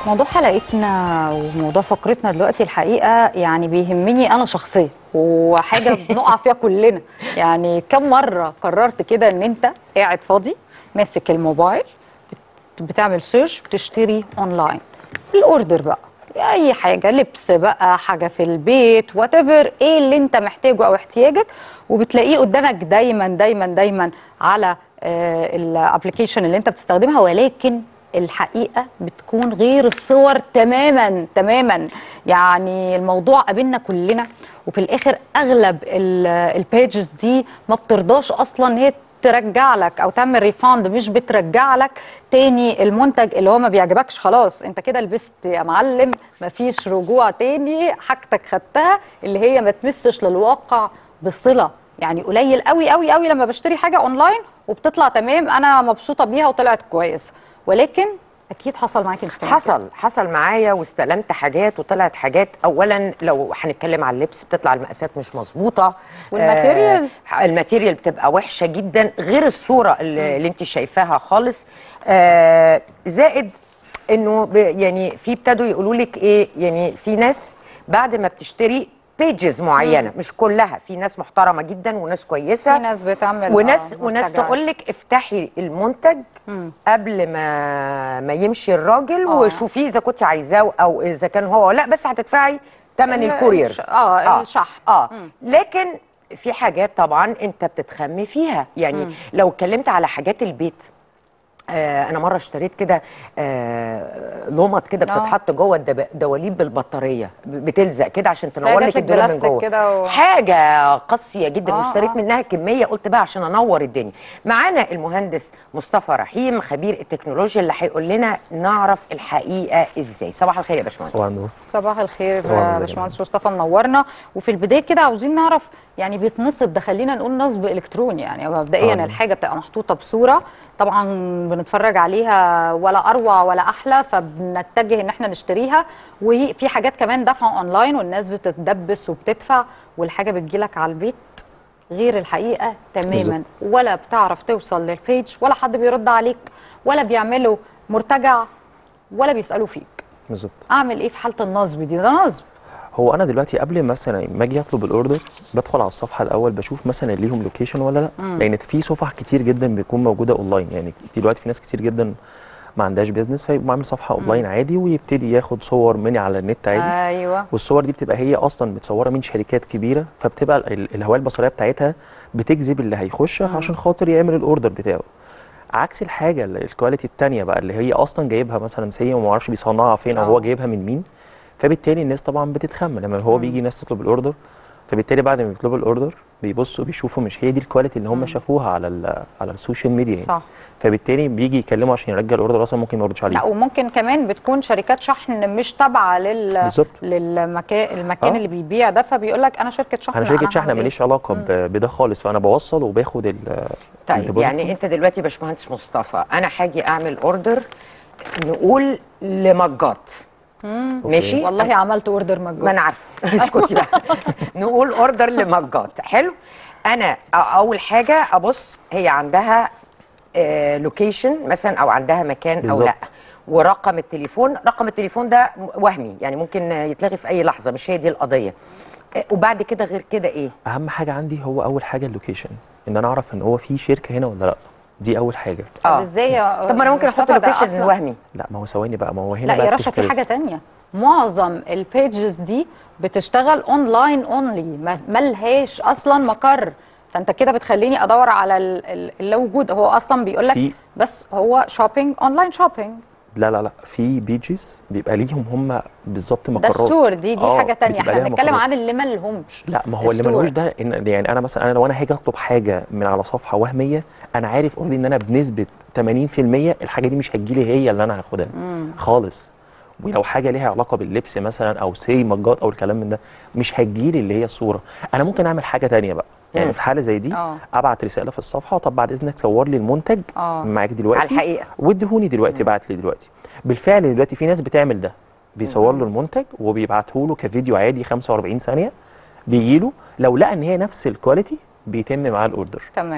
موضوع حلقتنا وموضوع فقرتنا دلوقتي الحقيقه يعني بيهمني انا شخصيا وحاجه بنقع فيها كلنا يعني كم مره قررت كده ان انت قاعد فاضي ماسك الموبايل بت- بتعمل سيرش بتشتري اونلاين الاوردر بقى اي حاجه لبس بقى حاجه في البيت وات ايه اللي انت محتاجه او احتياجك وبتلاقيه قدامك دايما دايما دايما على الابلكيشن اللي انت بتستخدمها ولكن الحقيقه بتكون غير الصور تماما تماما يعني الموضوع قابلنا كلنا وفي الاخر اغلب البيجز دي ما بترضاش اصلا ان هي ترجع لك او تعمل ريفاند مش بترجع لك تاني المنتج اللي هو ما بيعجبكش خلاص انت كده لبست يا معلم مفيش رجوع تاني حاجتك خدتها اللي هي ما تمسش للواقع بصله يعني قليل قوي قوي قوي لما بشتري حاجه اونلاين وبتطلع تمام انا مبسوطه بيها وطلعت كويسه ولكن اكيد حصل معاكي مشكله حصل حصل معايا واستلمت حاجات وطلعت حاجات اولا لو هنتكلم على اللبس بتطلع المقاسات مش مظبوطه والماتيريال؟ آه الماتيريال بتبقى وحشه جدا غير الصوره اللي, اللي انت شايفاها خالص آه زائد انه ب- يعني في ابتدوا يقولوا لك ايه يعني في ناس بعد ما بتشتري بيجز معينه مش كلها في ناس محترمه جدا وناس كويسه في ناس بتعمل وناس آه، وناس منتجات. تقول لك افتحي المنتج مم. قبل ما ما يمشي الراجل آه. وشوفيه اذا كنت عايزاه او اذا كان هو ولا لا بس هتدفعي ثمن ال- الكورير الش- اه الشحن اه مم. لكن في حاجات طبعا انت بتتخمي فيها يعني مم. لو اتكلمت على حاجات البيت آه انا مره اشتريت كده آه لومط كده آه. بتتحط جوه الدب- دواليب بالبطاريه ب- بتلزق كده عشان تنور جات لك لك الدولاب من بلاستيك جوه كده و- حاجه قاسيه جدا آه، واشتريت آه. منها كميه قلت بقى عشان انور الدنيا معانا المهندس مصطفى رحيم خبير التكنولوجيا اللي هيقول لنا نعرف الحقيقه ازاي صباح الخير يا باشمهندس طبعا النور صباح الخير صباح الخير. يا باشمهندس مصطفى منورنا وفي البدايه كده عاوزين نعرف يعني بيتنصب ده خلينا نقول نصب الكتروني يعني هو مبدئيا آه. الحاجه بتبقى محطوطه بصوره طبعا بنتفرج عليها ولا اروع ولا احلى فبنتجه ان احنا نشتريها وفي حاجات كمان دفع اونلاين والناس بتتدبس وبتدفع والحاجه بتجيلك على البيت غير الحقيقه تماما بالظبط. ولا بتعرف توصل للبيج ولا حد بيرد عليك ولا بيعملوا مرتجع ولا بيسالوا فيك بالظبط اعمل ايه في حاله النصب دي ده نصب هو انا دلوقتي قبل مثلا ما اجي اطلب الاوردر بدخل على الصفحه الاول بشوف مثلا ليهم لوكيشن ولا لا مم. لان في صفح كتير جدا بتكون موجوده اونلاين يعني دلوقتي في ناس كتير جدا ما عندهاش بيزنس فيبقى عامل صفحه اونلاين عادي ويبتدي ياخد صور مني على النت عادي ايوه والصور دي بتبقى هي اصلا متصوره من شركات كبيره فبتبقى ال- ال- الهويه البصريه بتاعتها بتجذب اللي هيخش مم. عشان خاطر يعمل الاوردر بتاعه عكس الحاجه ال- الكواليتي التانية بقى اللي هي اصلا جايبها مثلا سي وما اعرفش بيصنعها فين او آه. هو جايبها من مين فبالتالي الناس طبعا بتتخم لما هو مم. بيجي ناس تطلب الاوردر فبالتالي بعد ما بيطلبوا الاوردر بيبصوا بيشوفوا مش هي دي الكواليتي اللي مم. هم شافوها على ال- على السوشيال ميديا يعني. صح فبالتالي بيجي يكلموا عشان يرجع الاوردر اصلا ممكن ما يردش عليه لا وممكن كمان بتكون شركات شحن مش تابعه لل بالظبط للمكان المكان آه. اللي بيبيع ده فبيقول لك انا شركه شحن انا شركه شحن هعمل إيه؟ ماليش علاقه مم. ب- بده خالص فانا بوصل وباخد ال طيب الديبوزيت. يعني انت دلوقتي يا باشمهندس مصطفى انا هاجي اعمل اوردر نقول لمجات مم. ماشي والله عملت اوردر ما مجهول انا عارفه اسكتي بقى نقول اوردر لمجات حلو انا أ- اول حاجه ابص هي عندها لوكيشن مثلا او عندها مكان او بالظبط. لا ورقم التليفون رقم التليفون ده وهمي يعني ممكن يتلغي في اي لحظه مش هي دي القضيه آه، وبعد كده غير كده ايه اهم حاجه عندي هو اول حاجه اللوكيشن ان انا اعرف ان هو في شركه هنا ولا لا دي اول حاجه طب اه ازاي يا طب ما انا ممكن احط مصطفى ده لوكيشن أصلاً- وهمي لا ما هو ثواني بقى ما هو هنا لا بقى يا رشا في بتختلف. حاجه تانية معظم البيجز دي بتشتغل اونلاين اونلي ما ملهاش اصلا مقر فانت كده بتخليني ادور على ال- ال- اللي موجود هو اصلا بيقول لك في بس هو شوبينج اونلاين شوبينج لا لا لا في بيجز بيبقى ليهم هم بالظبط ده مقرات ستور دي دي آه، حاجه تانية بتبقى احنا ليها بنتكلم مقرات. عن اللي ما لهمش لا ما هو اللي ستور. ملوش ده إن يعني انا مثلا انا لو انا هاجي اطلب حاجه من على صفحه وهميه انا عارف اوريدي ان انا بنسبه 80% الحاجه دي مش هتجيلي هي اللي انا هاخدها مم. خالص ولو حاجه ليها علاقه باللبس مثلا او سي مجات او الكلام من ده مش هتجيلي اللي هي الصوره انا ممكن اعمل حاجه تانية بقى يعني مم. في حاله زي دي اه ابعت رساله في الصفحه طب بعد اذنك صور لي المنتج اه معاك دلوقتي على الحقيقه واديهوني دلوقتي بعت لي دلوقتي بالفعل دلوقتي في ناس بتعمل ده بيصور له المنتج وبيبعته له كفيديو عادي 45 ثانيه بيجي له لو لقى ان هي نفس الكواليتي بيتم معاه الاوردر تمام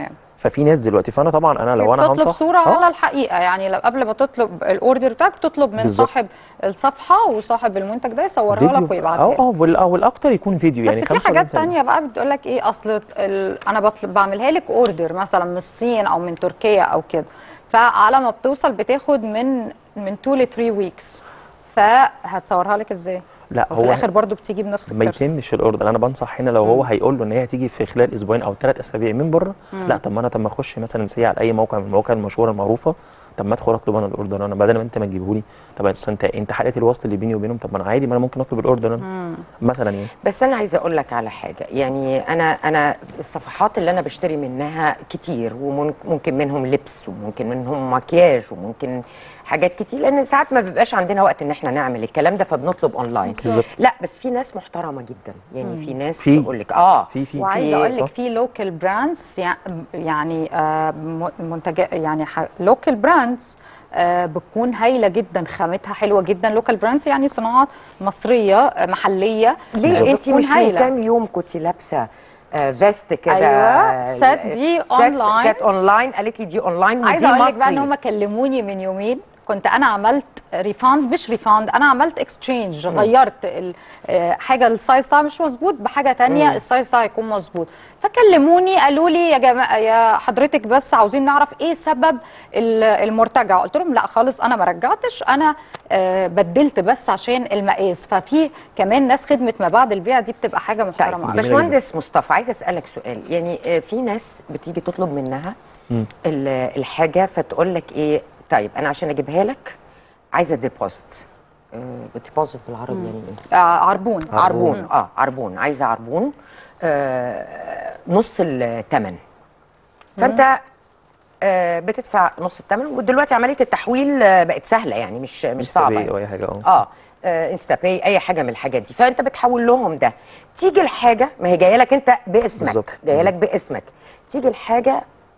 ففي ناس دلوقتي فانا طبعا انا لو انا بتطلب هنصح صوره آه، على الحقيقه يعني لو قبل ما تطلب الاوردر بتاعك تطلب من بالظبط. صاحب الصفحه وصاحب المنتج ده يصورها فيديو لك ويبعتها اه لك اه وال- آه، والاكتر يكون فيديو بس يعني في 45 حاجات ثانية. تانية بقى بتقول لك ايه اصل ال... انا بطلب بعملها لك اوردر مثلا من الصين او من تركيا او كده فعلى ما بتوصل بتاخد من من 2 ل 3 ويكس فهتصورها لك ازاي؟ لا وفي هو الاخر برضو بتيجي بنفس ما الكرسي يتمش الاوردر انا بنصح هنا لو هو هيقول له ان هي هتيجي في خلال اسبوعين او ثلاث اسابيع من بره لا طب ما انا طب ما اخش مثلا سي على اي موقع من المواقع المشهوره المعروفه طب ما ادخل اطلب انا الاوردر انا بدل ما انت ما تجيبه لي طب أصل انت انت حلقه الوصل اللي بيني وبينهم طب ما انا عادي ما انا ممكن اطلب الاوردر انا مثلا يعني بس انا عايزه اقول لك على حاجه يعني انا انا الصفحات اللي انا بشتري منها كتير وممكن منهم لبس وممكن منهم مكياج وممكن حاجات كتير لان ساعات ما بيبقاش عندنا وقت ان احنا نعمل الكلام ده فبنطلب اونلاين بالظبط. لا بس في ناس محترمه جدا يعني في ناس في. تقول لك اه في في وعايزه اقول لك صح. في لوكال براندز يعني منتجات يعني لوكال براندز بتكون هايله جدا خامتها حلوه جدا لوكال براندز يعني صناعات مصريه آه، محليه ليه آه، انت بتكون مش من هايلة. كام يوم كنت لابسه آه، فيست كده أيوة، سات دي سات أونلاين. كانت اونلاين قالت لي دي اونلاين ودي عايزه اقول لك بقى ان مصري. هم كلموني من يومين كنت انا عملت ريفاند مش ريفاند انا عملت اكسشينج غيرت ال- آه، حاجه السايز بتاعها مش مظبوط بحاجه تانية مم. السايز بتاعها يكون مظبوط فكلموني قالوا لي يا جماعه يا حضرتك بس عاوزين نعرف ايه سبب ال- المرتجع قلت لهم لا خالص انا ما رجعتش انا آه، بدلت بس عشان المقاس ففي كمان ناس خدمه ما بعد البيع دي بتبقى حاجه محترمه طيب أوي. باشمهندس مصطفى عايزه اسالك سؤال يعني آه، في ناس بتيجي تطلب منها مم. ال- الحاجه فتقول لك ايه طيب انا عشان اجيبها لك عايزه ديبوزيت ديبوزيت بالعربي يعني ايه آه، عربون عربون اه عربون عايزه عربون آه نص الثمن فانت آه بتدفع نص الثمن ودلوقتي عمليه التحويل آه، بقت سهله يعني مش مش صعبه يعني. او اي حاجه اه اه آه، انستا باي اي حاجه من الحاجات دي فانت بتحول لهم ده تيجي الحاجه ما هي جايه لك انت باسمك بالظبط. جايه لك باسمك تيجي الحاجه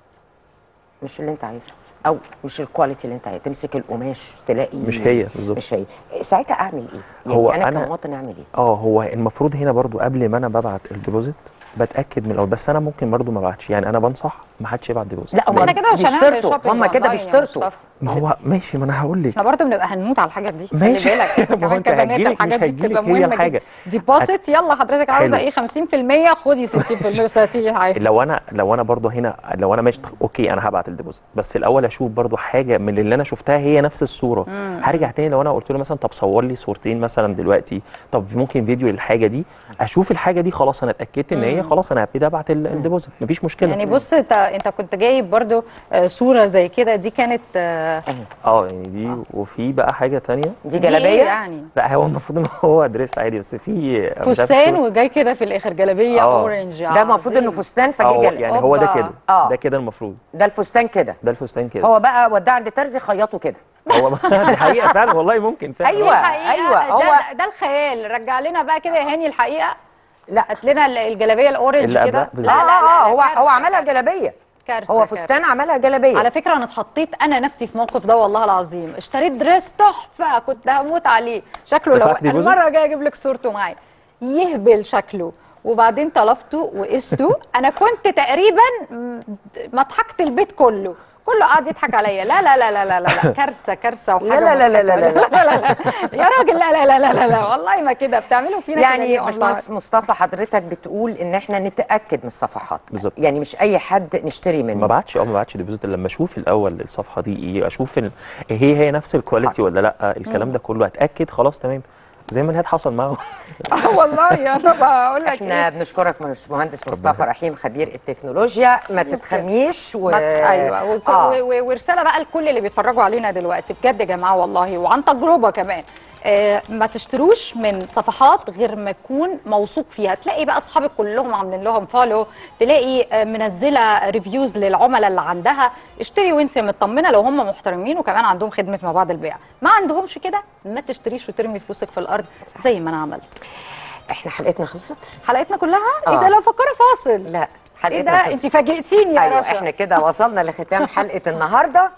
مش اللي انت عايزها او مش الكواليتي اللي انت عايزها تمسك القماش تلاقي مش هي بالظبط. مش هي ساعتها اعمل ايه يعني هو انا, أنا- كمواطن اعمل ايه اه هو المفروض هنا برضو قبل ما انا ببعت الديبوزيت بتاكد من الاول بس انا ممكن برضو ما ابعتش يعني انا بنصح ما حدش يبعت ديبوزيت لا هم احنا كده مش هنعمل بيشترطوا شوبينج هم كده أونلاين يا بيشترطوا مصطفى. ما هو ماشي ما انا هقول لك احنا برضه بنبقى هنموت على الحاجات دي خلي ماشي. بالك انت ما هو كمان انت كبنات هتجيلك- الحاجات مش دي بتبقى هتجيلك هي مهمه الحاجة. جدا ديبوزيت يلا حضرتك عاوزه حلو. ايه 50% خدي 60% 30 عادي لو انا لو انا برضو هنا لو انا ماشي اوكي انا هبعت الديبوزيت بس الاول اشوف برضو حاجه من اللي انا شفتها هي نفس الصوره هرجع تاني لو انا قلت له مثلا طب صور لي صورتين مثلا دلوقتي طب ممكن فيديو للحاجه دي اشوف الحاجه دي خلاص انا اتاكدت ان هي خلاص انا هبتدي ابعت ال- الديبوزيت مفيش مشكله يعني بص انت انت كنت جايب برضو آه، صوره زي كده دي كانت آه، اه يعني دي وفي بقى حاجه تانية دي دي ايه جلابيه يعني لا هو المفروض ان هو ادريس عادي بس في مش عارف فستان الصورة. وجاي كده في الاخر جلابيه اه. اورنج ده المفروض انه عظيم. فستان اه فجي جل... يعني هو ده اوبا. كده اه. ده كده المفروض ده الفستان كده ده الفستان كده هو بقى وداه عند ترزي خيطه كده هو دي حقيقه فعلا والله ممكن فعلا أيوة. الحقيقة أيوة، ده, هو- ده, ده الخيال رجع لنا بقى كده يا هاني الحقيقه لا هات لنا ال- الجلابيه الاورنج اللي كده قبلها اه بالظبط. اه اه هو كارثة، هو عملها كارثة. جلابيه كارثه هو كارثة. فستان عملها جلابيه على فكره انا اتحطيت انا نفسي في موقف ده والله العظيم اشتريت دريس تحفه كنت هموت عليه شكله لو دفعت ديبوزيت؟ المره الجايه اجيب لك صورته معايا يهبل شكله وبعدين طلبته وقسته انا كنت تقريبا م- ما ضحكت البيت كله كله قاعد يضحك عليا لا لا لا لا لا لا لا كارثه كارثه وحاجه لا لا لا لا لا مضحكة. لا لا لا يا راجل لا لا لا لا لا, لا. والله ما كده بتعملوا فينا كده ليه يعني أونلاين؟ باشمهندس مصطفى حضرتك بتقول ان احنا نتاكد من الصفحات بالظبط. يعني مش اي حد نشتري ما منه بعتش اه ما بعتش ديبوزيت إلا لما اشوف الاول الصفحه دي ايه اشوف ال... هي هي نفس الكواليتي ولا لا الكلام ده كله اتاكد خلاص تمام زي ما نهاد حصل معاه اه والله انا بقول لك احنا ايه بنشكرك مهندس مصطفى رحيم خبير التكنولوجيا ما تتخميش و... ما ت- ايوه وك- آه. و- و- ورساله بقى لكل اللي بيتفرجوا علينا دلوقتي بجد يا جماعه والله وعن تجربه كمان آه ما تشتروش من صفحات غير ما يكون موثوق فيها تلاقي بقى اصحابك كلهم عاملين لهم فولو تلاقي آه منزله ريفيوز للعملاء اللي عندها اشتري وانت مطمنه لو هم محترمين وكمان عندهم خدمه ما بعد البيع ما عندهمش كده ما تشتريش وترمي فلوسك في الارض زي ما انا عملت احنا حلقتنا خلصت حلقتنا كلها ايه آه. ده لو فكروا فاصل لا ايه حلقتنا ده خلصت انت فاجئتيني يا ايوه رشا احنا كده وصلنا لختام حلقه النهارده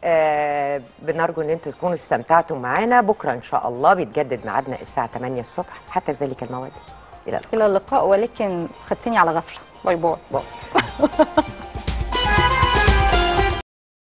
آه بنرجو ان انتم تكونوا استمتعتوا معانا بكره ان شاء الله بيتجدد ميعادنا الساعه 8 الصبح حتى ذلك الموعد الى اللقاء الى اللقاء ولكن خدتيني على غفله باي باي باي